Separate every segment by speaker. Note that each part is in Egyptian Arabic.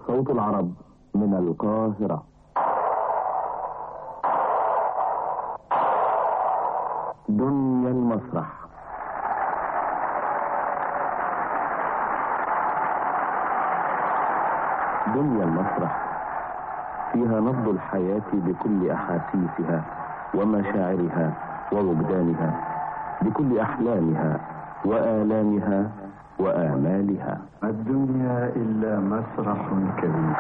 Speaker 1: صوت العرب من القاهرة دنيا المسرح دنيا المسرح فيها نبض الحياة بكل أحاسيسها ومشاعرها ووجدانها بكل أحلامها وآلامها وآمالها
Speaker 2: الدنيا إلا مسرح كبير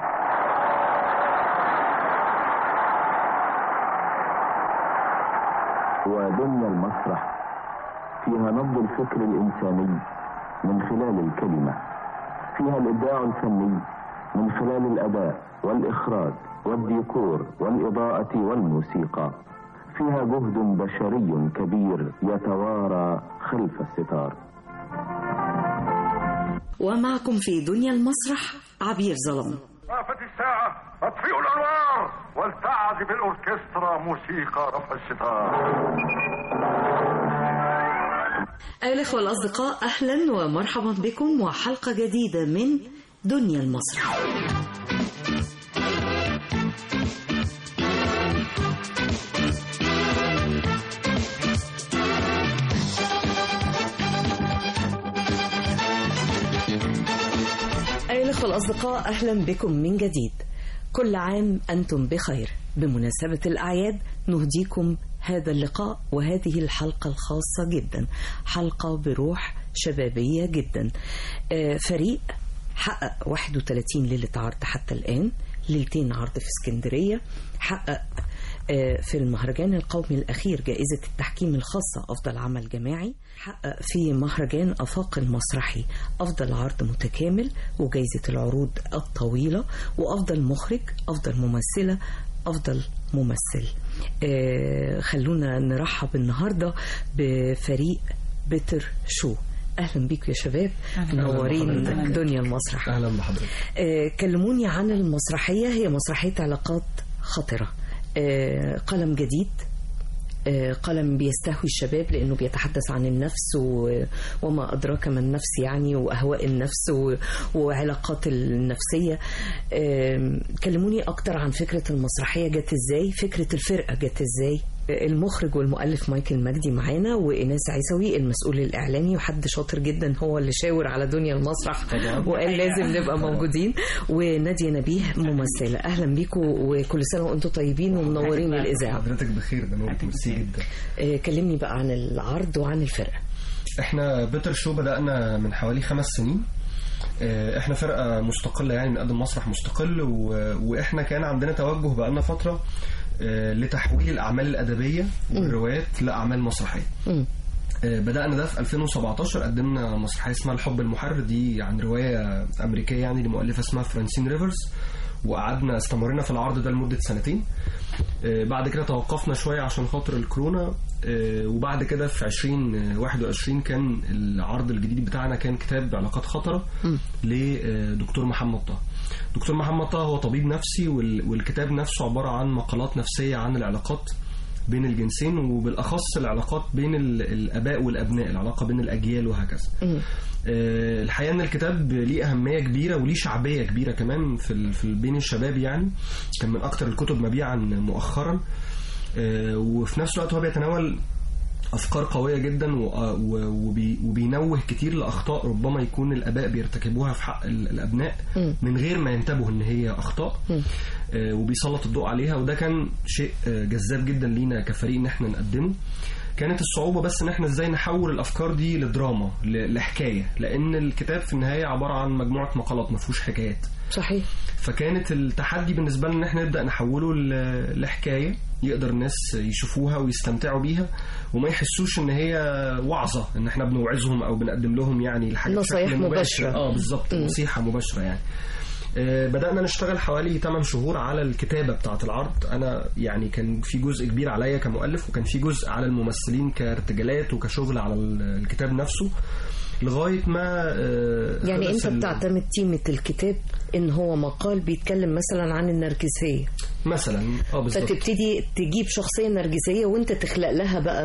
Speaker 1: ودنيا المسرح فيها نبض الفكر الإنساني من خلال الكلمة فيها الإبداع الفني من خلال الأداء والإخراج والديكور والإضاءة والموسيقى فيها جهد بشري كبير يتوارى خلف الستار
Speaker 3: ومعكم في دنيا المسرح عبير ظلام
Speaker 4: وقفت الساعة اطفئوا الأنوار ولتعزف الأوركسترا موسيقى رفع الستار
Speaker 3: أيها الأخوة الأصدقاء أهلا ومرحبا بكم وحلقة جديدة من دنيا المسرح أيها الأخوة الأصدقاء أهلا بكم من جديد كل عام أنتم بخير بمناسبة الأعياد نهديكم هذا اللقاء وهذه الحلقة الخاصة جدا حلقة بروح شبابية جدا آه، فريق حقق 31 ليلة عرض حتى الآن ليلتين عرض في اسكندرية حقق آه، في المهرجان القومي الأخير جائزة التحكيم الخاصة أفضل عمل جماعي حقق في مهرجان أفاق المسرحي أفضل عرض متكامل وجائزة العروض الطويلة وأفضل مخرج أفضل ممثلة أفضل ممثل آه، خلونا نرحب النهاردة بفريق بيتر شو اهلا بيكم يا شباب منورين
Speaker 5: بحضرتك.
Speaker 3: دنيا المسرح
Speaker 5: اهلا بحضرتك
Speaker 3: آه، كلموني عن المسرحية هي مسرحية علاقات خطرة آه، قلم جديد آه، قلم بيستهوي الشباب لأنه بيتحدث عن النفس و- وما أدراك ما النفس يعني وأهواء النفس و- وعلاقات النفسية آم، كلموني أكتر عن فكرة المسرحية جت إزاي فكرة الفرقة جت إزاي المخرج والمؤلف مايكل مجدي معانا وإناس عيسوي المسؤول الإعلامي وحد شاطر جدا هو اللي شاور على دنيا المسرح وقال لازم نبقى موجودين ونادية نبيه ممثلة أهلا بيكم وكل سنة وأنتم طيبين ومنورين الإذاعة
Speaker 5: حضرتك بخير ده نورك ميرسي جدا
Speaker 3: آه، كلمني بقى عن العرض وعن الفرقة
Speaker 5: احنا بيتر شو بدأنا من حوالي خمس سنين اه، احنا فرقة مستقلة يعني بنقدم مسرح مستقل و... واحنا كان عندنا توجه بقالنا فترة اه، لتحويل الأعمال الأدبية والروايات لأعمال مسرحية
Speaker 3: مم.
Speaker 5: اه، بدأنا ده في 2017 قدمنا مسرحية اسمها الحب المحرر دي عن رواية أمريكية يعني لمؤلفة اسمها فرانسين ريفرز وقعدنا استمرنا في العرض ده لمدة سنتين آه، بعد كده توقفنا شوية عشان خاطر الكورونا آه، وبعد كده في 2021 كان العرض الجديد بتاعنا كان كتاب علاقات خطرة لدكتور محمد طه دكتور محمد طه هو طبيب نفسي وال- والكتاب نفسه عبارة عن مقالات نفسية عن العلاقات بين الجنسين وبالأخص العلاقات بين ال- الآباء والأبناء العلاقة بين الأجيال وهكذا
Speaker 3: مم.
Speaker 5: آه، الحقيقه ان الكتاب ليه اهميه كبيره وليه شعبيه كبيره كمان في ال- في بين الشباب يعني كان من اكتر الكتب مبيعا مؤخرا آه، وفي نفس الوقت هو بيتناول افكار قويه جدا و- و- وبي- وبينوه كتير لاخطاء ربما يكون الاباء بيرتكبوها في حق ال- الابناء
Speaker 3: مم.
Speaker 5: من غير ما ينتبهوا ان هي اخطاء
Speaker 3: مم.
Speaker 5: آه، وبيسلط الضوء عليها وده كان شيء آه، جذاب جدا لينا كفريق ان احنا نقدمه كانت الصعوبة بس ان احنا ازاي نحول الافكار دي لدراما ل- لحكاية لان الكتاب في النهاية عبارة عن مجموعة مقالات ما فيهوش حكايات
Speaker 3: صحيح
Speaker 5: فكانت التحدي بالنسبة لنا ان احنا نبدأ نحوله ل- لحكاية يقدر الناس يشوفوها ويستمتعوا بيها وما يحسوش ان هي وعظة ان احنا بنوعظهم او بنقدم لهم يعني الحاجة
Speaker 3: نصايح
Speaker 5: بشكل مباشر.
Speaker 3: مباشرة.
Speaker 5: اه بالظبط
Speaker 3: مم.
Speaker 5: نصيحة مباشرة يعني آه، بدأنا نشتغل حوالي 8 شهور على الكتابة بتاعة العرض أنا يعني كان في جزء كبير عليا كمؤلف وكان في جزء على الممثلين كارتجالات وكشغل على ال- الكتاب نفسه لغاية ما آه،
Speaker 3: يعني
Speaker 5: خلص
Speaker 3: أنت
Speaker 5: ال-
Speaker 3: بتعتمد تيمة الكتاب إن هو مقال بيتكلم مثلا عن النرجسية
Speaker 5: مثلا اه بالظبط
Speaker 3: فتبتدي تجيب شخصية نرجسية وأنت تخلق لها بقى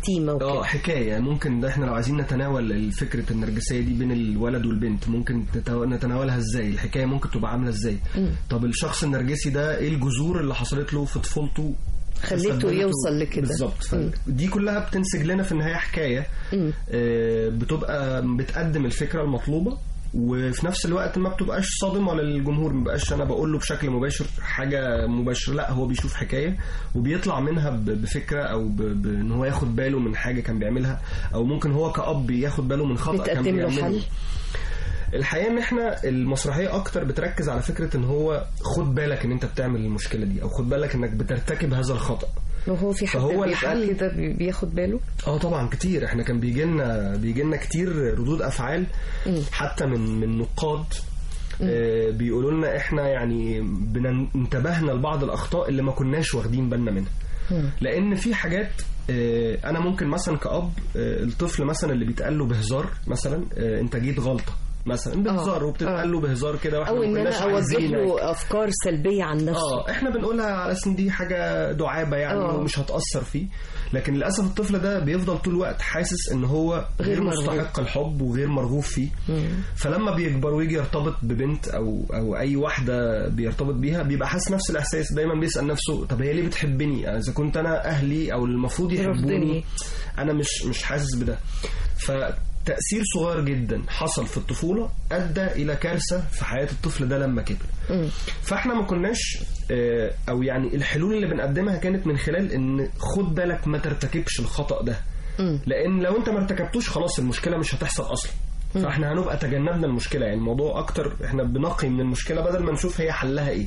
Speaker 3: شتيمه
Speaker 5: اه
Speaker 3: وكده
Speaker 5: حكايه ممكن ده احنا لو عايزين نتناول فكره النرجسيه دي بين الولد والبنت ممكن تتو- نتناولها ازاي الحكايه ممكن تبقى عامله ازاي طب الشخص النرجسي ده ايه الجذور اللي حصلت له في طفولته
Speaker 3: خليته
Speaker 5: فسببته-
Speaker 3: يوصل لكده.
Speaker 5: بالظبط
Speaker 3: مم.
Speaker 5: دي كلها بتنسج لنا في النهايه حكايه
Speaker 3: مم.
Speaker 5: آه، بتبقى بتقدم الفكره المطلوبه وفي نفس الوقت ما بتبقاش صادمه للجمهور ما بقاش انا بقول له بشكل مباشر حاجه مباشره لا هو بيشوف حكايه وبيطلع منها ب- بفكره او ب- بان هو ياخد باله من حاجه كان بيعملها او ممكن هو كأب ياخد باله من خطأ كان
Speaker 3: بتقدم له
Speaker 5: بيعمله
Speaker 3: حل
Speaker 5: الحقيقه ان احنا المسرحيه اكتر بتركز على فكره ان هو خد بالك ان انت بتعمل المشكله دي او خد بالك انك بترتكب هذا الخطأ
Speaker 3: وهو في حد
Speaker 5: فهو
Speaker 3: بيبقى
Speaker 5: الحل-
Speaker 3: كده بي- بياخد باله
Speaker 5: اه طبعا كتير احنا كان بيجي لنا بيجي لنا كتير ردود افعال حتى من من نقاد آه بيقولوا لنا احنا يعني بن- انتبهنا لبعض الاخطاء اللي ما كناش واخدين بالنا منها لان في حاجات آه انا ممكن مثلا كاب آه الطفل مثلا اللي بيتقال له بهزار مثلا آه انت جيت غلطه مثلا بهزار
Speaker 3: آه.
Speaker 5: وبتتقال له بهزار كده واحنا
Speaker 3: او
Speaker 5: ما
Speaker 3: ان
Speaker 5: كناش
Speaker 3: انا اوجه
Speaker 5: عايزينك.
Speaker 3: له افكار سلبيه عن نفسه
Speaker 5: اه احنا بنقولها على اساس ان دي حاجه دعابه يعني
Speaker 3: آه.
Speaker 5: ومش هتاثر فيه لكن للاسف الطفل ده بيفضل طول الوقت حاسس ان هو
Speaker 3: غير
Speaker 5: غير
Speaker 3: مرغوب.
Speaker 5: مستحق الحب وغير مرغوب فيه فلما بيكبر ويجي يرتبط ببنت او او اي واحده بيرتبط بيها بيبقى حاسس نفس الاحساس دايما بيسال نفسه طب هي ليه بتحبني اذا كنت انا اهلي او المفروض يحبوني
Speaker 3: يرفضني.
Speaker 5: انا مش مش حاسس بده فتأثير صغير جدا حصل في الطفولة أدى إلى كارثة في حياة الطفل ده لما كبر فاحنا ما كناش آه، أو يعني الحلول اللي بنقدمها كانت من خلال إن خد بالك ما ترتكبش الخطأ ده لأن لو أنت ما ارتكبتوش خلاص المشكلة مش هتحصل أصلا فاحنا هنبقى تجنبنا المشكله يعني الموضوع اكتر احنا بنقي من المشكله بدل ما نشوف هي حلها ايه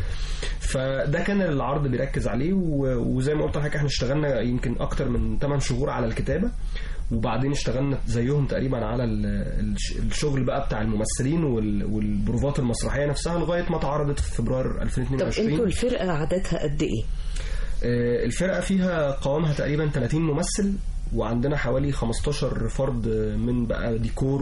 Speaker 5: فده كان العرض بيركز عليه و- وزي ما قلت لحضرتك احنا اشتغلنا يمكن اكتر من 8 شهور على الكتابه وبعدين اشتغلنا زيهم تقريبا على ال- الش- الشغل بقى بتاع الممثلين وال- والبروفات المسرحيه نفسها لغايه ما اتعرضت في فبراير
Speaker 3: طب
Speaker 5: 2022
Speaker 3: انتوا الفرقه عددها قد ايه؟
Speaker 5: آه، الفرقه فيها قوامها تقريبا 30 ممثل وعندنا حوالي 15 فرد من بقى ديكور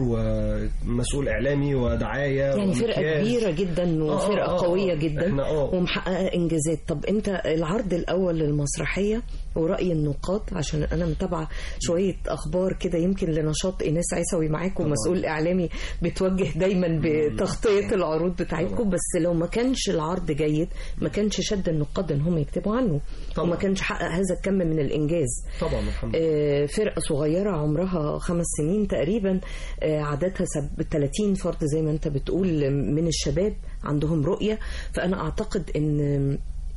Speaker 5: ومسؤول اعلامي ودعايه
Speaker 3: يعني فرقه
Speaker 5: ومكياج.
Speaker 3: كبيره جدا
Speaker 5: آه،
Speaker 3: وفرقه
Speaker 5: آه، آه،
Speaker 3: قويه
Speaker 5: آه.
Speaker 3: جدا
Speaker 5: إحنا آه.
Speaker 3: ومحققه انجازات طب انت العرض الاول للمسرحيه وراي النقاد عشان انا متابعه شويه اخبار كده يمكن لنشاط ايناس عيسوي معاكم مسؤول اعلامي بتوجه دايما بتغطيه العروض بتاعتكم بس لو ما كانش العرض جيد ما كانش شد النقاد ان هم يكتبوا عنه
Speaker 5: طبعاً.
Speaker 3: وما كانش حقق هذا الكم من الانجاز
Speaker 5: طبعا الحمد لله
Speaker 3: آه، فرقة صغيرة عمرها خمس سنين تقريبا آه، عددها سب- 30 فرد زي ما انت بتقول من الشباب عندهم رؤية فأنا أعتقد أن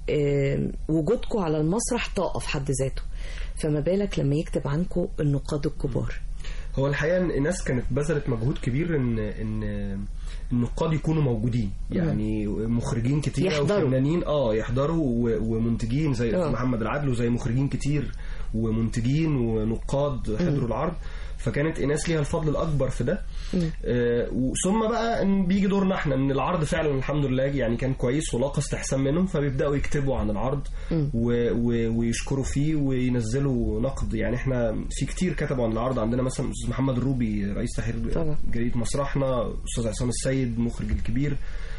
Speaker 3: آه، وجودكم على المسرح طاقة في حد ذاته فما بالك لما يكتب عنكم النقاد الكبار
Speaker 5: هو الحقيقه ان الناس كانت بذلت مجهود كبير ان ان النقاد يكونوا موجودين يعني مخرجين كتير
Speaker 3: يحضروا.
Speaker 5: وفنانين اه يحضروا و- ومنتجين زي
Speaker 3: آه.
Speaker 5: محمد العدل وزي مخرجين كتير ومنتجين ونقاد حضروا العرض فكانت ايناس ليها الفضل الاكبر في ده آه ثم بقى ان بيجي دورنا احنا ان العرض فعلا الحمد لله يعني كان كويس ولاقى استحسان منهم فبيبداوا يكتبوا عن العرض و و ويشكروا فيه وينزلوا نقد يعني احنا في كتير كتبوا عن العرض عندنا مثلا استاذ محمد الروبي رئيس تحرير
Speaker 3: طبعا.
Speaker 5: جريده مسرحنا استاذ عصام السيد مخرج الكبير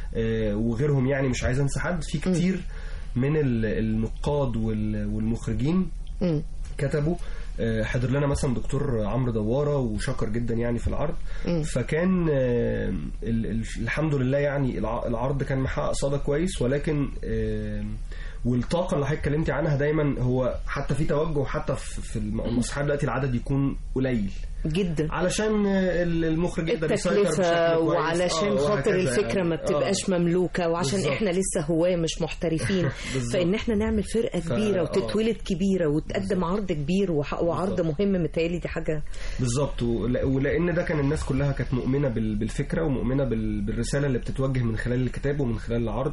Speaker 5: آه وغيرهم يعني مش عايز انسى حد في كتير من ال- النقاد وال- والمخرجين
Speaker 3: مم.
Speaker 5: كتبوا آه، حضر لنا مثلا دكتور عمرو دواره وشكر جدا يعني في العرض فكان آه، ال- ال- الحمد لله يعني الع- العرض كان محقق صدى كويس ولكن آه، والطاقه اللي حضرتك اتكلمتي عنها دايما هو حتى في توجه حتى في في الم- المسرحيات دلوقتي العدد يكون قليل
Speaker 3: جدا
Speaker 5: علشان آه، المخرج يقدر يسيطر
Speaker 3: التكلفة
Speaker 5: بشكل كويس.
Speaker 3: وعلشان
Speaker 5: آه،
Speaker 3: خاطر
Speaker 5: وهكذا
Speaker 3: الفكرة
Speaker 5: يعني.
Speaker 3: ما بتبقاش مملوكة وعشان
Speaker 5: بالظبط.
Speaker 3: احنا لسه هواة مش محترفين
Speaker 5: بالظبط.
Speaker 3: فان احنا نعمل فرقة
Speaker 5: ف-
Speaker 3: كبيرة
Speaker 5: آه.
Speaker 3: وتتولد كبيرة وتقدم عرض كبير وح- وعرض مهم متهيألي دي حاجة
Speaker 5: بالظبط ول- ولان ده كان الناس كلها كانت مؤمنه بال- بالفكره ومؤمنه بال- بالرساله اللي بتتوجه من خلال الكتاب ومن خلال العرض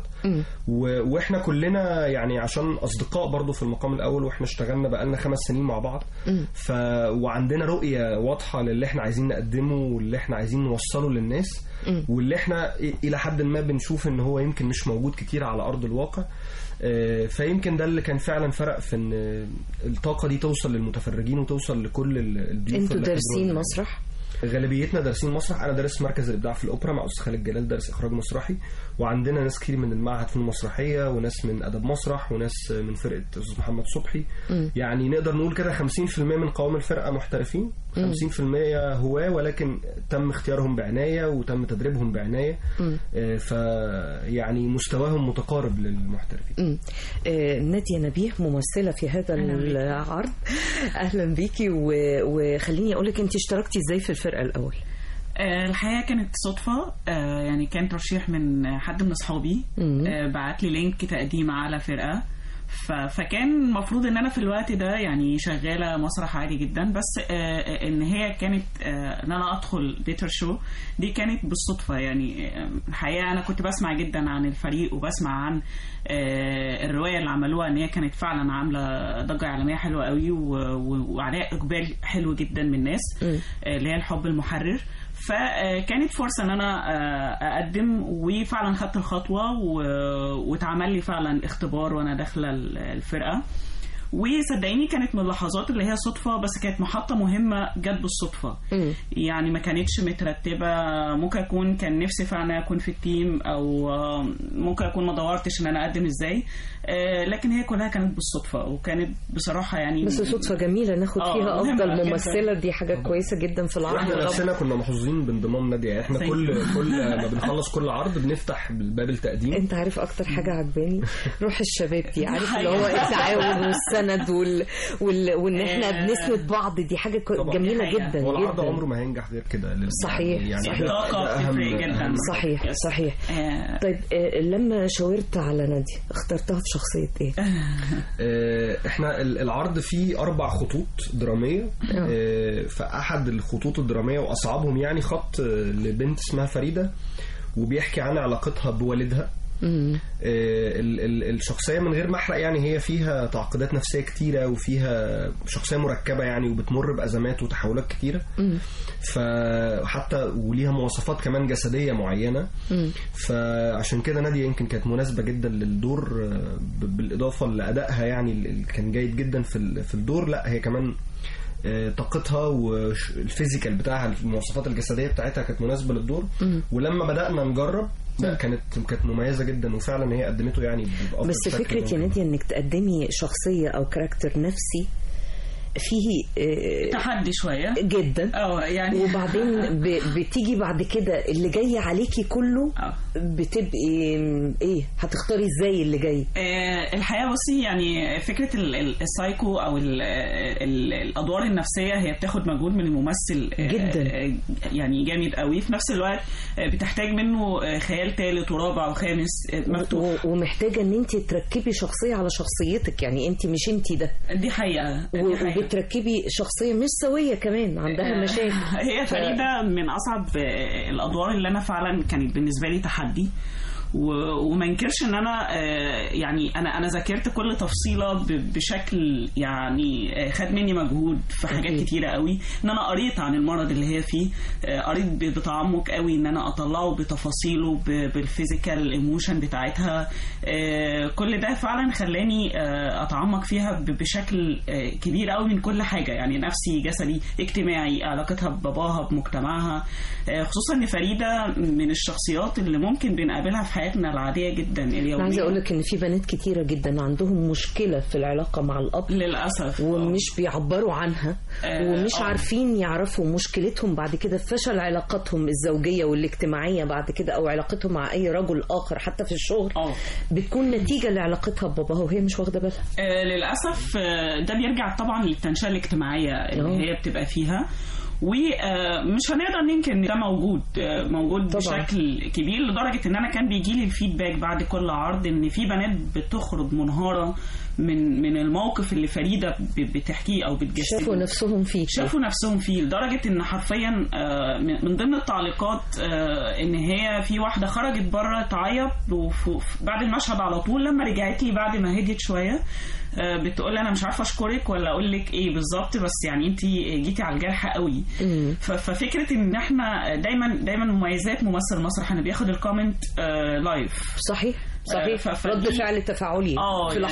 Speaker 5: و- واحنا كلنا يعني عشان اصدقاء برضو في المقام الاول واحنا اشتغلنا بقالنا خمس سنين مع بعض ف وعندنا رؤيه واضحه للي احنا عايزين نقدمه واللي احنا عايزين نوصله للناس واللي احنا إ- الى حد ما بنشوف ان هو يمكن مش موجود كتير على ارض الواقع آه، فيمكن ده اللي كان فعلا فرق في ان الطاقه دي توصل للمتفرجين وتوصل لكل ال- الضيوف
Speaker 3: انتوا
Speaker 5: اللي
Speaker 3: دارسين
Speaker 5: حضروا.
Speaker 3: مسرح
Speaker 5: غالبيتنا دارسين مسرح انا دارس مركز الابداع في الاوبرا مع استاذ خالد جلال دارس اخراج مسرحي وعندنا ناس كتير من المعهد فنون مسرحيه وناس من ادب مسرح وناس من فرقه استاذ محمد صبحي يعني نقدر نقول كده 50% من قوام الفرقه محترفين 50% هواه ولكن تم اختيارهم بعنايه وتم تدريبهم بعنايه آه، ف يعني مستواهم متقارب للمحترفين
Speaker 3: مم. آه، نادية نبيه ممثلة في هذا العرض أهلا بيكي و- وخليني أقول لك أنت اشتركتي إزاي في الفرقة الأول
Speaker 6: آه، الحقيقه كانت صدفه آه، يعني كان ترشيح من حد من اصحابي
Speaker 3: مم.
Speaker 6: آه، بعت لي لينك تقديم على فرقه ف- فكان المفروض ان انا في الوقت ده يعني شغاله مسرح عادي جدا بس آه، ان هي كانت آه، ان انا ادخل بيتر شو دي كانت بالصدفه يعني آه، الحقيقه انا كنت بسمع جدا عن الفريق وبسمع عن آه، الروايه اللي عملوها ان هي كانت فعلا عامله ضجه اعلاميه حلوه قوي و- و- وعليها اقبال حلو جدا من الناس
Speaker 3: مم.
Speaker 6: آه، اللي هي الحب المحرر فكانت فرصة ان انا آه، اقدم وفعلا خدت الخطوة و- واتعمل لي فعلا اختبار وانا داخلة ال- الفرقة وصدقيني كانت من اللحظات اللي هي صدفة بس كانت محطة مهمة جت بالصدفة
Speaker 3: مم.
Speaker 6: يعني ما كانتش مترتبة ممكن أكون كان نفسي فعلا أكون في التيم أو آه، ممكن أكون ما دورتش إن أنا أقدم إزاي آه، لكن هي كلها كانت بالصدفة وكانت بصراحة يعني
Speaker 3: بس صدفة جميلة ناخد
Speaker 6: آه،
Speaker 3: فيها
Speaker 6: مهمة
Speaker 3: أفضل
Speaker 6: جداً.
Speaker 3: ممثلة دي حاجة كويسة جدا في العرض
Speaker 5: واحنا
Speaker 3: ورب-
Speaker 5: نفسنا كنا محظوظين بانضمام نادية يعني احنا
Speaker 6: Thank
Speaker 5: كل
Speaker 6: you.
Speaker 5: كل ما بنخلص كل عرض بنفتح باب التقديم
Speaker 3: انت عارف اكتر حاجه عجباني روح الشباب دي عارف اللي
Speaker 6: حقيقة.
Speaker 3: هو التعاون والسند وال... وال... وان احنا
Speaker 6: آه.
Speaker 3: بنسند بعض دي حاجه كو-
Speaker 5: طبعاً.
Speaker 3: جميله
Speaker 6: دي حقيقة.
Speaker 3: جدا
Speaker 5: هو العرض
Speaker 3: جدا
Speaker 5: عمره ما هينجح غير كده لل-
Speaker 3: صحيح،
Speaker 5: يعني
Speaker 3: صحيح.
Speaker 5: ده- ده
Speaker 6: الطاقة
Speaker 5: أهم-
Speaker 6: بتفرق جداً.
Speaker 5: أهم
Speaker 3: صحيح صحيح
Speaker 6: آه،
Speaker 3: طيب آه، لما شاورت على نادية اخترتها في شخصيه ايه؟
Speaker 5: آه، احنا ال- العرض فيه اربع خطوط دراميه آه، فاحد الخطوط الدراميه واصعبهم يعني خط آه، لبنت اسمها فريده وبيحكي عن علاقتها بوالدها
Speaker 3: مم.
Speaker 5: آه، ال- ال- الشخصيه من غير ما احرق يعني هي فيها تعقيدات نفسيه كتيره وفيها شخصيه مركبه يعني وبتمر بازمات وتحولات كتيره
Speaker 3: مم.
Speaker 5: فحتى وليها مواصفات كمان جسديه معينه
Speaker 3: مم.
Speaker 5: فعشان كده نادية يمكن كانت مناسبة جدا للدور آه، ب- بالإضافة لأدائها يعني اللي كان جيد جدا في ال- في الدور لا هي كمان آه، طاقتها والفيزيكال بتاعها المواصفات الجسدية بتاعتها كانت مناسبة للدور ولما بدأنا نجرب لا كانت كانت مميزة جدا وفعلا هي قدمته يعني بأفضل
Speaker 3: بس
Speaker 5: شكل
Speaker 3: فكره يا
Speaker 5: ممكن.
Speaker 3: نادية انك تقدمي شخصيه او كاركتر نفسي فيه آه،
Speaker 6: تحدي شوية
Speaker 3: جدا
Speaker 6: اه يعني
Speaker 3: وبعدين ب- بتيجي بعد كده اللي جاي عليكي كله
Speaker 6: آه.
Speaker 3: بتبقي ايه هتختاري ازاي اللي جاي
Speaker 6: آه، الحقيقه بصي يعني فكره ال- ال- السايكو او ال ال الادوار النفسيه هي بتاخد مجهود من الممثل آه،
Speaker 3: جداً.
Speaker 6: آه، يعني جامد قوي في نفس الوقت آه، بتحتاج منه آه، خيال ثالث ورابع وخامس آه، مفتوح
Speaker 3: و- ومحتاجه ان انت تركبي شخصيه على شخصيتك يعني انت مش انت ده
Speaker 6: دي حقيقه دي
Speaker 3: و-
Speaker 6: حقيقة.
Speaker 3: وبتركبي شخصيه مش سويه كمان عندها مشاكل
Speaker 6: هي فريدة من أصعب آه، الأدوار اللي أنا فعلا كانت بالنسبة لي تحدي و- وما انكرش ان انا آه، يعني انا انا ذاكرت كل تفصيله ب- بشكل يعني آه، خد مني مجهود في حاجات
Speaker 3: أكيد.
Speaker 6: كتيره قوي ان انا قريت عن المرض اللي هي فيه آه، قريت ب- بتعمق قوي ان انا اطلعه بتفاصيله ب- بالفيزيكال ايموشن بتاعتها آه، كل ده فعلا خلاني آه، اتعمق فيها ب- بشكل آه، كبير قوي من كل حاجه يعني نفسي جسدي اجتماعي علاقتها بباباها بمجتمعها آه، خصوصا ان فريده من الشخصيات اللي ممكن بنقابلها في حياتنا العاديه جدا اليوميه
Speaker 3: انا عايزه اقول لك ان في بنات كتيره جدا عندهم مشكله في العلاقه مع الاب
Speaker 6: للاسف
Speaker 3: ومش بيعبروا عنها
Speaker 6: آه،
Speaker 3: ومش
Speaker 6: آه.
Speaker 3: عارفين يعرفوا مشكلتهم بعد كده في فشل علاقاتهم الزوجيه والاجتماعيه بعد كده او علاقتهم مع اي رجل اخر حتى في الشغل
Speaker 6: اه
Speaker 3: بتكون نتيجه لعلاقتها بباباها وهي مش واخده بالها
Speaker 6: آه، للاسف آه، ده بيرجع طبعا للتنشئه الاجتماعيه اللي
Speaker 3: أوه.
Speaker 6: هي بتبقى فيها ومش هنقدر ننكر ان ده موجود آه، موجود
Speaker 3: طبعاً.
Speaker 6: بشكل كبير لدرجه ان انا كان بيجي لي الفيدباك بعد كل عرض ان في بنات بتخرج منهاره من من الموقف اللي فريده ب- بتحكيه او بتجسده
Speaker 3: شافوا نفسهم فيك
Speaker 6: شافوا نفسهم فيه لدرجة ان حرفيا آه، من من ضمن التعليقات آه، ان هي في واحدة خرجت بره تعيط وف- وف- بعد المشهد على طول لما رجعت لي بعد ما هديت شوية آه، بتقول انا مش عارفه اشكرك ولا اقول لك ايه بالظبط بس يعني انت جيتي على الجرح قوي
Speaker 3: مم.
Speaker 6: ف- ففكره ان احنا دايما دايما مميزات ممثل مسرح انه بياخد الكومنت آه، لايف
Speaker 3: صحيح صحيح
Speaker 6: ف- ف-
Speaker 3: رد
Speaker 6: دي-
Speaker 3: فعل تفاعلي
Speaker 6: اه
Speaker 3: في
Speaker 6: يعني
Speaker 3: لحظتها
Speaker 6: دي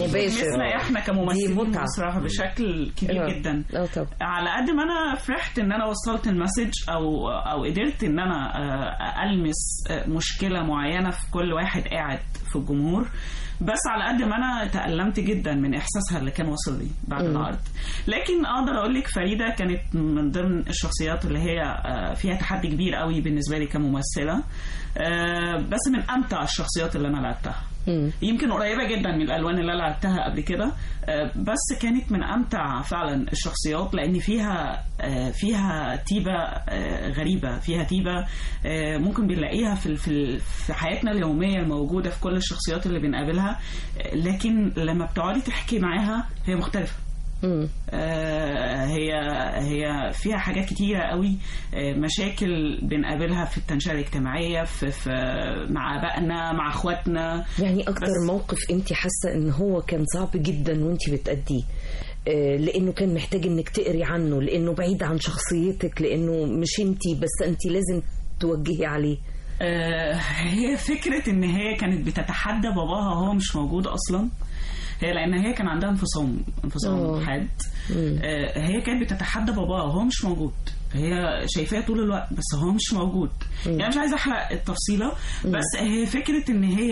Speaker 3: مباشر
Speaker 6: لمسنا احنا كممثلين
Speaker 3: دي متعة.
Speaker 6: بصراحه بشكل كبير
Speaker 3: آه.
Speaker 6: جدا
Speaker 3: اه طبعا
Speaker 6: على قد ما انا فرحت ان انا وصلت المسج او او قدرت ان انا آه، المس آه، مشكله معينه في كل واحد قاعد في الجمهور بس على قد ما انا تألمت جدا من احساسها اللي كان واصل لي بعد العرض لكن اقدر اقول لك فريده كانت من ضمن الشخصيات اللي هي آه، فيها تحدي كبير قوي بالنسبه لي كممثله آه، بس من امتع الشخصيات اللي انا لعبتها
Speaker 3: مم.
Speaker 6: يمكن قريبه جدا من الالوان اللي انا لعبتها قبل كده آه، بس كانت من امتع فعلا الشخصيات لان فيها آه، فيها تيبه آه، غريبه فيها تيبه آه، ممكن بنلاقيها في ال- في ال- في حياتنا اليوميه الموجوده في كل الشخصيات اللي بنقابلها آه، لكن لما بتقعدي تحكي معاها هي مختلفه
Speaker 3: مم.
Speaker 6: آه، هي هي فيها حاجات كتيرة قوي آه، مشاكل بنقابلها في التنشئة الاجتماعية في, في مع ابائنا مع اخواتنا
Speaker 3: يعني اكتر
Speaker 6: بس-
Speaker 3: موقف انت حاسه ان هو كان صعب جدا وانت بتأديه آه، لانه كان محتاج انك تقري عنه لانه بعيد عن شخصيتك لانه مش انت بس انت لازم توجهي عليه
Speaker 6: آه، هي فكرة ان هي كانت بتتحدى باباها وهو مش موجود اصلا هي لان هي كان عندها انفصام انفصام
Speaker 3: أوه.
Speaker 6: حاد آه، هي كانت بتتحدى باباها وهو مش موجود هي شايفاه طول الوقت بس هو مش موجود يعني مش عايزه احرق التفصيله بس هي فكره ان هي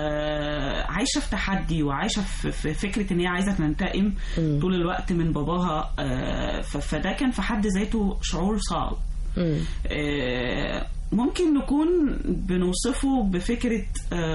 Speaker 6: آه، عايشه في تحدي وعايشه في في فكره ان هي عايزه تنتقم طول الوقت من باباها آه، ف- فده كان في حد ذاته شعور صعب
Speaker 3: مم.
Speaker 6: آه، ممكن نكون بنوصفه بفكرة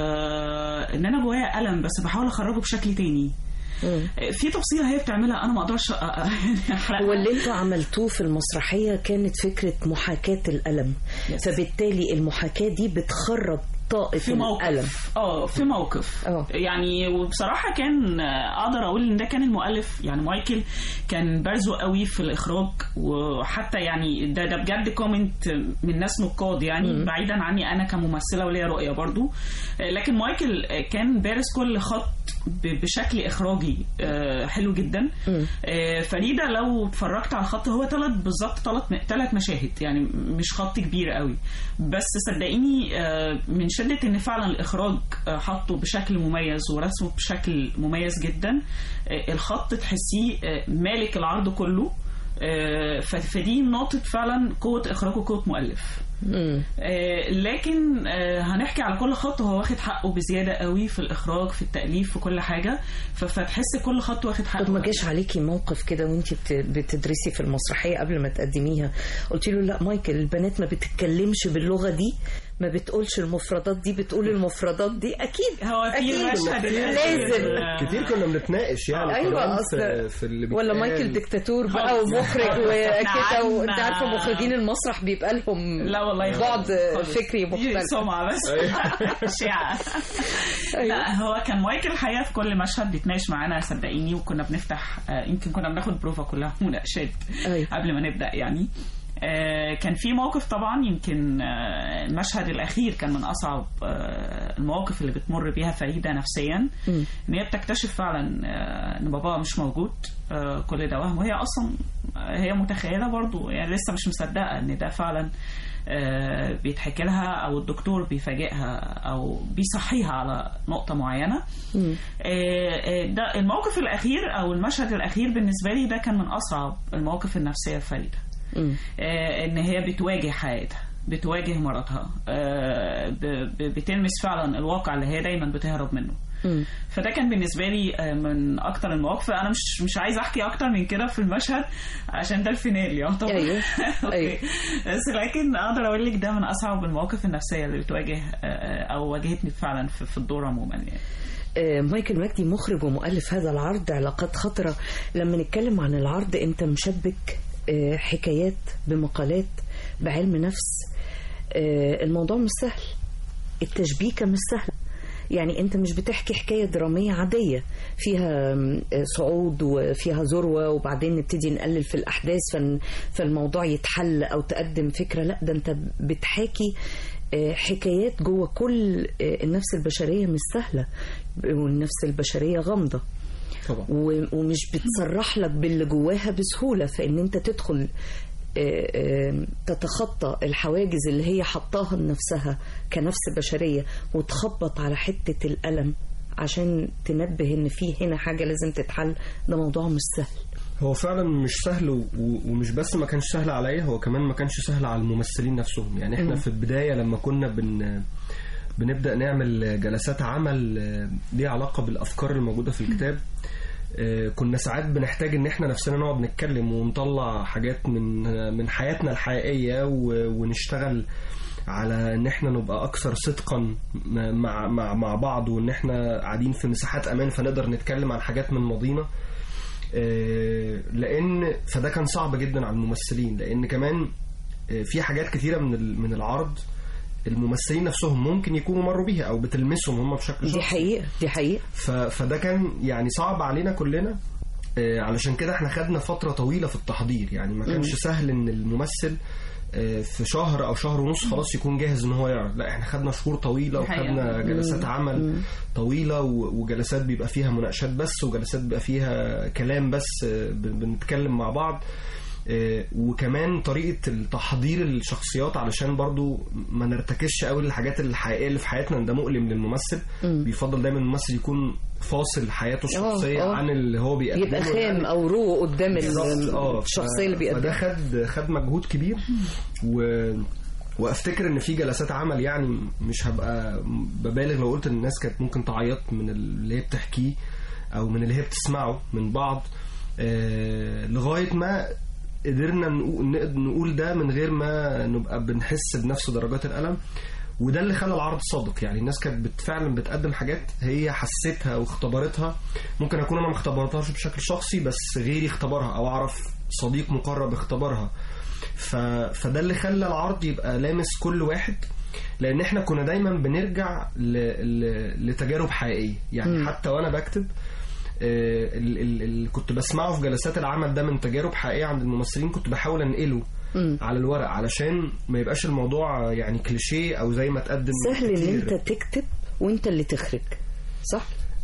Speaker 6: آه، ان انا جوايا ألم بس بحاول اخرجه بشكل تاني
Speaker 3: مم.
Speaker 6: آه، في تفصيلة هي بتعملها انا ما اقدرش أ- أ- احرقها
Speaker 3: هو اللي انتوا عملتوه في المسرحية كانت فكرة محاكاة الألم فبالتالي المحاكاة دي بتخرج طاقة
Speaker 6: في
Speaker 3: الألم
Speaker 6: موقف اه في موقف
Speaker 3: اه.
Speaker 6: يعني وبصراحه كان آه، اقدر اقول ان ده كان المؤلف يعني مايكل كان بارزه قوي في الاخراج وحتى يعني ده ده بجد كومنت من ناس نقاد يعني بعيدا عني انا كممثله وليا رؤيه برضو آه، لكن مايكل آه، كان بارز كل خط ب- بشكل اخراجي آه، حلو جدا آه، فريده لو اتفرجت على الخط هو ثلاث بالظبط ثلاث ثلاث مشاهد يعني مش خط كبير قوي بس صدقيني آه، من شده ان فعلا الاخراج آه، حطه بشكل مميز ورسمه بشكل مميز جدا آه، الخط تحسيه آه، مالك العرض كله آه، ف- فدي نقطة فعلا قوة إخراج وقوة مؤلف
Speaker 3: مم.
Speaker 6: آه، لكن آه، هنحكي على كل خط هو واخد حقه بزيادة قوي في الإخراج في التأليف في كل حاجة ف- فتحس كل خط واخد حقه
Speaker 3: طب ما جاش عليكي موقف كده وانت بت- بتدرسي في المسرحية قبل ما تقدميها قلت له لا مايكل البنات ما بتتكلمش باللغة دي ما بتقولش المفردات دي بتقول المفردات دي اكيد
Speaker 6: هو في
Speaker 3: أكيد.
Speaker 6: المشهد
Speaker 3: لازم.
Speaker 6: الأخير،
Speaker 5: كتير كنا بنتناقش يعني
Speaker 3: أيوة،
Speaker 5: كمان
Speaker 3: أصل-
Speaker 5: في, في اللي
Speaker 3: ولا
Speaker 5: بيتقال.
Speaker 3: مايكل دكتاتور بقى
Speaker 6: خالص.
Speaker 3: ومخرج
Speaker 6: خالص.
Speaker 3: وكده
Speaker 6: إحنا
Speaker 3: وانت
Speaker 6: قعدنا-
Speaker 3: عارفه مخرجين المسرح بيبقى لهم
Speaker 6: لا والله
Speaker 3: بعد
Speaker 6: خالص.
Speaker 3: فكري
Speaker 6: دي
Speaker 3: مختلف
Speaker 6: سمعة بس شيعة لا هو كان مايكل الحقيقة في كل مشهد بيتناقش معانا صدقيني وكنا بنفتح آه، يمكن كنا بناخد بروفا كلها مناقشات
Speaker 3: أيوة.
Speaker 6: قبل ما نبدأ يعني آه، كان في موقف طبعا يمكن آه، المشهد الأخير كان من أصعب آه، المواقف اللي بتمر بيها فريدة نفسيا إن هي بتكتشف فعلا آه، إن باباها مش موجود آه، كل ده وهم وهي أصلا آه، هي متخيلة برضو يعني لسه مش مصدقة إن ده فعلا آه، بيتحكي لها او الدكتور بيفاجئها او بيصحيها على نقطه معينه آه، آه، ده الموقف الاخير او المشهد الاخير بالنسبه لي ده كان من اصعب المواقف النفسيه الفريده
Speaker 3: مم.
Speaker 6: آه، ان هي بتواجه حياتها بتواجه مرضها آه، ب- ب- بتلمس فعلا الواقع اللي هي دايما بتهرب منه
Speaker 3: مم.
Speaker 6: فده كان بالنسبه لي آه، من اكتر المواقف انا مش مش عايزه احكي اكتر من كده في المشهد عشان ده الفينال يعتبر
Speaker 3: أيوه.
Speaker 6: أوكي.
Speaker 3: أيوه.
Speaker 6: بس لكن اقدر اقول لك ده من اصعب المواقف النفسيه اللي بتواجه آه، او واجهتني فعلا في في الدور عموما يعني
Speaker 3: آه، مايكل مجدي مخرج ومؤلف هذا العرض علاقات خطرة لما نتكلم عن العرض انت مشبك آه، حكايات بمقالات بعلم نفس آه، الموضوع مش سهل التشبيكة مش سهلة يعني انت مش بتحكي حكاية درامية عادية فيها آم، آه، صعود وفيها ذروة وبعدين نبتدي نقلل في الأحداث فن- فالموضوع يتحل أو تقدم فكرة لا ده انت بتحاكي آه، حكايات جوه كل آه، النفس البشرية مش سهلة والنفس البشرية غامضة
Speaker 5: طبعا
Speaker 3: و- ومش بتصرح لك باللي جواها بسهولة فإن أنت تدخل آه، آه، تتخطى الحواجز اللي هي حطاها لنفسها كنفس بشرية وتخبط على حتة الألم عشان تنبه ان في هنا حاجه لازم تتحل ده موضوع مش سهل
Speaker 5: هو فعلا مش سهل و- ومش بس ما كانش سهل عليا هو كمان ما كانش سهل على الممثلين نفسهم يعني احنا في البدايه لما كنا بن بنبدا نعمل جلسات عمل آه، ليها علاقه بالافكار الموجوده في الكتاب آه، كنا ساعات بنحتاج ان احنا نفسنا نقعد نتكلم ونطلع حاجات من من حياتنا الحقيقيه و- ونشتغل على ان احنا نبقى اكثر صدقا مع مع مع بعض وان احنا قاعدين في مساحات امان فنقدر نتكلم عن حاجات من ماضينا آه، لان فده كان صعب جدا على الممثلين لان كمان آه، في حاجات كتيره من ال- من العرض الممثلين نفسهم ممكن يكونوا مروا بيها او بتلمسهم هم بشكل
Speaker 3: دي
Speaker 5: شخصي
Speaker 3: حقيقه دي حقيقه
Speaker 5: ف... فده كان يعني صعب علينا كلنا آه، علشان كده احنا خدنا فترة طويلة في التحضير يعني ما كانش سهل ان الممثل آه، في شهر او شهر ونص خلاص يكون جاهز ان هو يعرض لا احنا خدنا شهور طويلة
Speaker 6: الحقيقة.
Speaker 5: وخدنا جلسات عمل طويلة و- وجلسات بيبقى فيها مناقشات بس وجلسات بيبقى فيها كلام بس آه، بن- بنتكلم مع بعض آه، وكمان طريقة التحضير الشخصيات علشان برضو ما نرتكزش قوي للحاجات الحقيقية اللي في حياتنا ده مؤلم للممثل بيفضل دايما الممثل يكون فاصل حياته الشخصية
Speaker 3: آه.
Speaker 5: عن اللي هو بيقدمه
Speaker 3: يبقى خام
Speaker 5: يعني.
Speaker 3: او رو قدام ال-
Speaker 5: بالظبط، اه
Speaker 3: الشخصيه اللي
Speaker 5: ف-
Speaker 3: بيقدمها
Speaker 5: فده خد خد مجهود كبير و وافتكر ان في جلسات عمل يعني مش هبقى ببالغ لو قلت ان الناس كانت ممكن تعيط من اللي هي بتحكيه او من اللي هي بتسمعه من بعض آه لغايه ما قدرنا نقول, نقد- نقول ده من غير ما نبقى بنحس بنفس درجات الالم وده اللي خلى العرض صادق يعني الناس كانت بت- فعلا بتقدم حاجات هي حستها واختبرتها ممكن اكون انا ما اختبرتهاش بشكل شخصي بس غيري اختبرها او اعرف صديق مقرب اختبرها ف... فده اللي خلى العرض يبقى لامس كل واحد لان احنا كنا دايما بنرجع ل... ل... لتجارب حقيقيه يعني م. حتى وانا بكتب آه، ال- ال- اللي كنت بسمعه في جلسات العمل ده من تجارب حقيقيه عند الممثلين كنت بحاول انقله على الورق علشان ما يبقاش الموضوع يعني كليشيه او زي ما تقدم
Speaker 3: سهل ان
Speaker 5: كتير.
Speaker 3: انت تكتب وانت اللي تخرج صح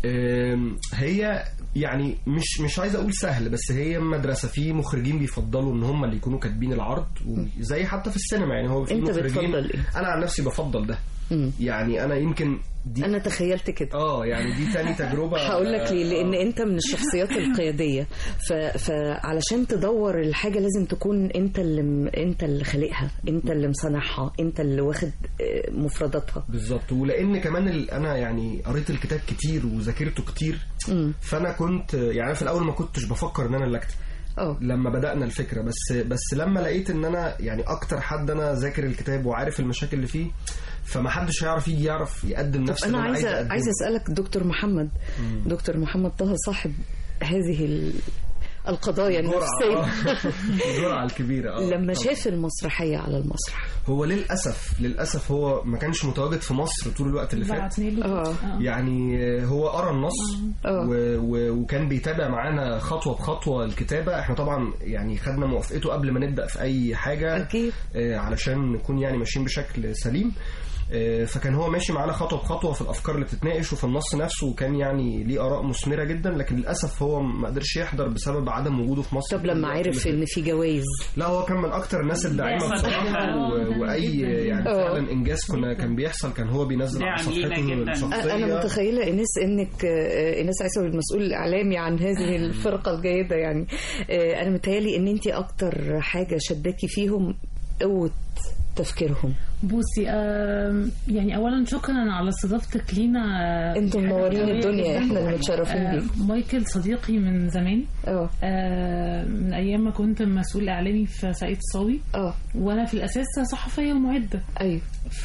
Speaker 5: آم، هي يعني مش مش عايز اقول سهل بس هي مدرسه في مخرجين بيفضلوا ان هم اللي يكونوا كاتبين العرض وزي حتى في السينما يعني هو في
Speaker 3: أنت
Speaker 5: مخرجين
Speaker 3: بتفضل إيه؟
Speaker 5: انا عن نفسي بفضل ده
Speaker 3: مم.
Speaker 5: يعني انا يمكن دي
Speaker 3: انا تخيلت كده
Speaker 5: اه يعني دي تاني تجربه
Speaker 3: هقول لك ليه لان انت من الشخصيات القياديه ف... فعلشان تدور الحاجه لازم تكون انت اللي م... انت اللي خالقها انت اللي مصنعها انت اللي واخد آه، مفرداتها
Speaker 5: بالظبط ولان كمان ال- انا يعني قريت الكتاب كتير وذاكرته كتير فانا كنت يعني أنا في الاول ما كنتش بفكر ان انا اللي اكتب
Speaker 3: اه
Speaker 5: لما بدأنا الفكرة بس بس لما لقيت ان انا يعني اكتر حد انا ذاكر الكتاب وعارف المشاكل اللي فيه فما حدش هيعرف يجي يعرف يقدم نفس
Speaker 3: انا
Speaker 5: اللي
Speaker 3: عايزه
Speaker 5: أقدمه.
Speaker 3: عايزه اسالك دكتور محمد دكتور محمد طه صاحب هذه ال... القضايا النفسيه
Speaker 5: الجرعة الجرعة الكبيرة اه
Speaker 3: لما
Speaker 5: طبعاً.
Speaker 3: شاف المسرحيه على المسرح
Speaker 5: هو للأسف للأسف هو ما كانش متواجد في مصر طول الوقت اللي فات
Speaker 6: بعتني له
Speaker 3: اه
Speaker 5: يعني هو قرا النص
Speaker 3: آه.
Speaker 5: و... و... وكان بيتابع معانا خطوة بخطوة الكتابة احنا طبعا يعني خدنا موافقته قبل ما نبدأ في أي حاجة
Speaker 3: اكيد
Speaker 5: آه، علشان نكون يعني ماشيين بشكل سليم آه، فكان هو ماشي معانا خطوه بخطوه في الافكار اللي بتتناقش وفي النص نفسه وكان يعني ليه اراء مثمره جدا لكن للاسف هو ما قدرش يحضر بسبب عدم وجوده في مصر
Speaker 3: طب لما عرف ان في جوائز
Speaker 5: لا هو كان من اكتر الناس الداعمه
Speaker 6: داعم
Speaker 5: بصراحه
Speaker 6: جداً.
Speaker 5: و- واي
Speaker 6: جداً.
Speaker 5: يعني
Speaker 3: آه.
Speaker 5: فعلا انجاز كنا كان بيحصل كان هو بينزل على
Speaker 6: داعم لينا
Speaker 5: صفحته
Speaker 6: جداً.
Speaker 5: الشخصيه
Speaker 3: انا متخيله ايناس انك آه، ايناس عيسوي المسؤول الاعلامي عن هذه الفرقه الجيده يعني آه، انا متهيالي ان انت اكتر حاجه شداكي فيهم قوه تفكيرهم
Speaker 7: بصي آم، يعني اولا شكرا على استضافتك لينا آه،
Speaker 3: انتم
Speaker 7: دي حاجة
Speaker 3: منورين
Speaker 7: قوية
Speaker 3: الدنيا
Speaker 7: جداً.
Speaker 3: احنا اللي متشرفين
Speaker 7: آه،
Speaker 3: بيكم
Speaker 7: مايكل صديقي من زمان
Speaker 3: اه
Speaker 7: آه، من ايام ما كنت مسؤول اعلامي في ساقية الصاوي
Speaker 3: اه
Speaker 7: وانا في الاساس صحفيه ومعده
Speaker 3: ايوه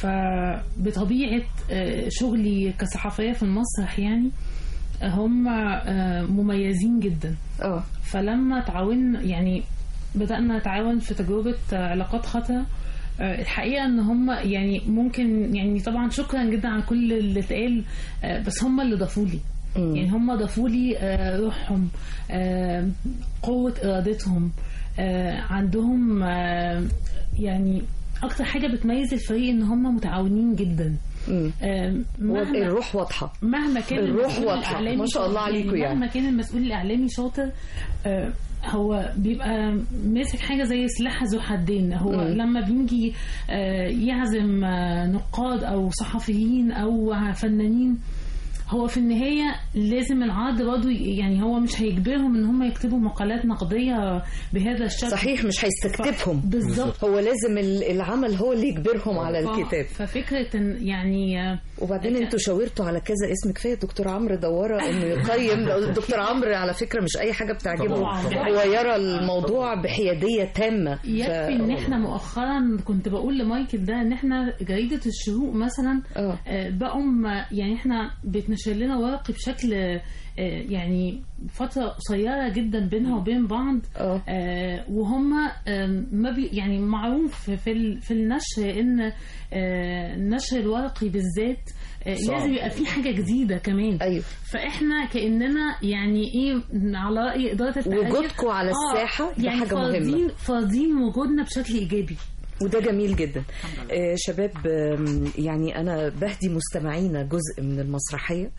Speaker 7: فبطبيعه آه، شغلي كصحفيه في المسرح يعني آه، هم آه، مميزين جدا
Speaker 3: اه
Speaker 7: فلما تعاون يعني بدأنا نتعاون في تجربة علاقات خطرة آه، الحقيقة ان هم يعني ممكن يعني طبعا شكرا جدا على كل اللي اتقال آه، بس هم اللي ضافوا لي
Speaker 3: مم.
Speaker 7: يعني هم ضافوا لي آه، روحهم آه، قوة ارادتهم آه، عندهم آه، يعني اكتر حاجة بتميز الفريق ان هم متعاونين جدا
Speaker 3: مم.
Speaker 7: آه، مهما
Speaker 3: الروح واضحه
Speaker 7: مهما كان
Speaker 3: الروح
Speaker 7: المسؤول
Speaker 3: واضحة.
Speaker 7: الإعلامي
Speaker 3: ما شاء الله
Speaker 7: شاطر،
Speaker 3: عليكم يعني.
Speaker 7: مهما كان المسؤول الإعلامي شاطر آه، هو بيبقى ماسك حاجة زي سلاح ذو حدين هو
Speaker 3: مم.
Speaker 7: لما بيجي آه، يعزم آه، نقاد أو صحفيين أو فنانين هو في النهاية لازم العرض برضه يعني هو مش هيجبرهم ان هم يكتبوا مقالات نقدية بهذا الشكل
Speaker 3: صحيح مش هيستكتبهم
Speaker 7: بالظبط
Speaker 3: هو لازم ال- العمل هو اللي يجبرهم على
Speaker 7: ف-
Speaker 3: الكتاب
Speaker 7: ففكرة إن يعني
Speaker 3: وبعدين انتوا شاورتوا على كذا اسم كفايه دكتور عمرو دوره انه يقيم دكتور عمرو على فكره مش اي حاجه بتعجبه
Speaker 7: طبعاً.
Speaker 3: هو يرى الموضوع بحياديه تامه
Speaker 7: يكفي ان احنا مؤخرا كنت بقول لمايكل ده ان احنا جريده الشروق مثلا
Speaker 3: اه
Speaker 7: آه، بقوا م- يعني احنا بيتنشر لنا ورقي بشكل آه، يعني فترة قصيرة جدا بينها وبين بعض
Speaker 3: اه
Speaker 7: آه، وهم آم، ما بي يعني معروف في ال- في النشر ان آه، النشر الورقي بالذات آه،
Speaker 5: صعب.
Speaker 7: لازم يبقى فيه حاجة جديدة كمان
Speaker 3: ايوه
Speaker 7: فاحنا كاننا يعني ايه على راي اداره التحرير
Speaker 3: وجودكم على الساحة ده
Speaker 7: يعني
Speaker 3: حاجة مهمة.
Speaker 7: فارضين فارضين وجودنا بشكل ايجابي
Speaker 3: وده جميل جدا آه شباب آم، يعني انا بهدي مستمعينا جزء من المسرحيه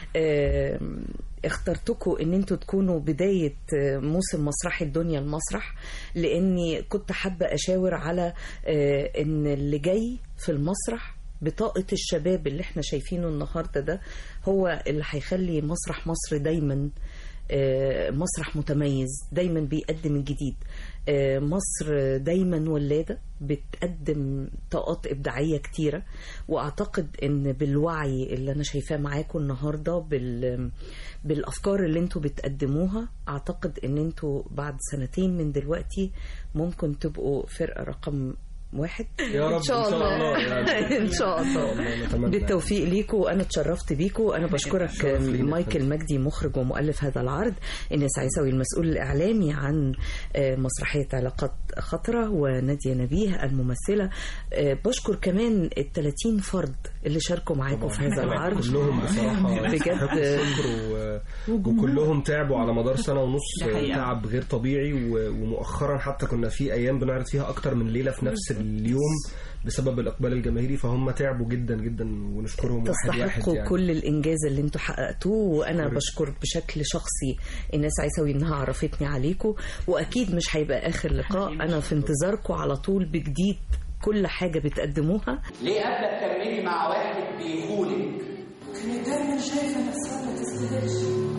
Speaker 3: آم، اخترتكم ان انتوا تكونوا بدايه آه، موسم مسرحي الدنيا المسرح لاني كنت حابه اشاور على آه، ان اللي جاي في المسرح بطاقة الشباب اللي احنا شايفينه النهاردة ده هو اللي هيخلي مسرح مصر دايما آه، مسرح متميز دايما بيقدم الجديد آه، مصر دايما ولادة بتقدم طاقات إبداعية كتيرة وأعتقد أن بالوعي اللي أنا شايفاه معاكم النهاردة بال بالأفكار اللي انتوا بتقدموها أعتقد أن انتوا بعد سنتين من دلوقتي ممكن تبقوا فرقة رقم واحد
Speaker 5: يا رب
Speaker 3: ان شاء الله
Speaker 5: يعني.
Speaker 3: ان شاء الله
Speaker 5: نتمنى.
Speaker 3: بالتوفيق ليكم وانا اتشرفت بيكم انا بشكرك
Speaker 5: شرف لينا.
Speaker 3: مايكل مجدي مخرج ومؤلف هذا العرض انس عيسوي المسؤول الاعلامي عن آه، مسرحيه علاقات خطره وناديه نبيه الممثله آه، بشكر كمان ال 30 فرد اللي شاركوا معاكم في هذا العرض
Speaker 5: كلهم بصراحة
Speaker 3: بجد.
Speaker 5: يستحقوا الشكر و... وكلهم تعبوا على مدار سنة ونص
Speaker 6: ده حقيقة.
Speaker 5: تعب غير طبيعي و... ومؤخرا حتى كنا في أيام بنعرض فيها أكتر من ليلة في نفس اليوم بسبب الإقبال الجماهيري فهم تعبوا جدا جدا ونشكرهم واحد واحد
Speaker 3: تستحقوا
Speaker 5: يعني.
Speaker 3: كل الانجاز اللي انتوا حققتوه وانا
Speaker 5: شكرا.
Speaker 3: بشكر بشكل شخصي الناس عيسوي انها عرفتني عليكم واكيد مش هيبقى اخر لقاء انا في انتظاركم على طول بجديد كل حاجه بتقدموها
Speaker 8: ليه قبل تكملي مع واحد بيخونك كانت دايما شايفه نفسها ما تستاهلش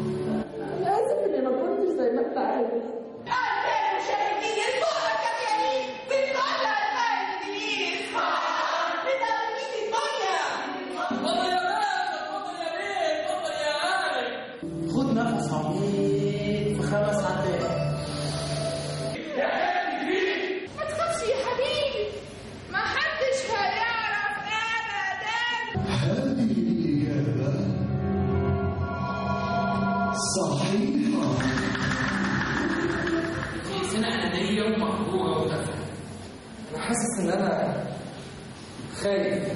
Speaker 9: للأسف إني ما كنتش زي ما أنت عايز
Speaker 8: خد نفس عميق في خمس عدات
Speaker 9: ما تخافش يا حبيبي ما حدش هيعرف أبدا
Speaker 8: سنة أنانية ومغرورة وتافهة أنا حاسس إن أنا خايف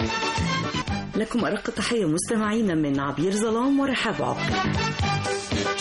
Speaker 3: لكم أرق تحية مستمعينا من عبير ظلام ورحاب عقل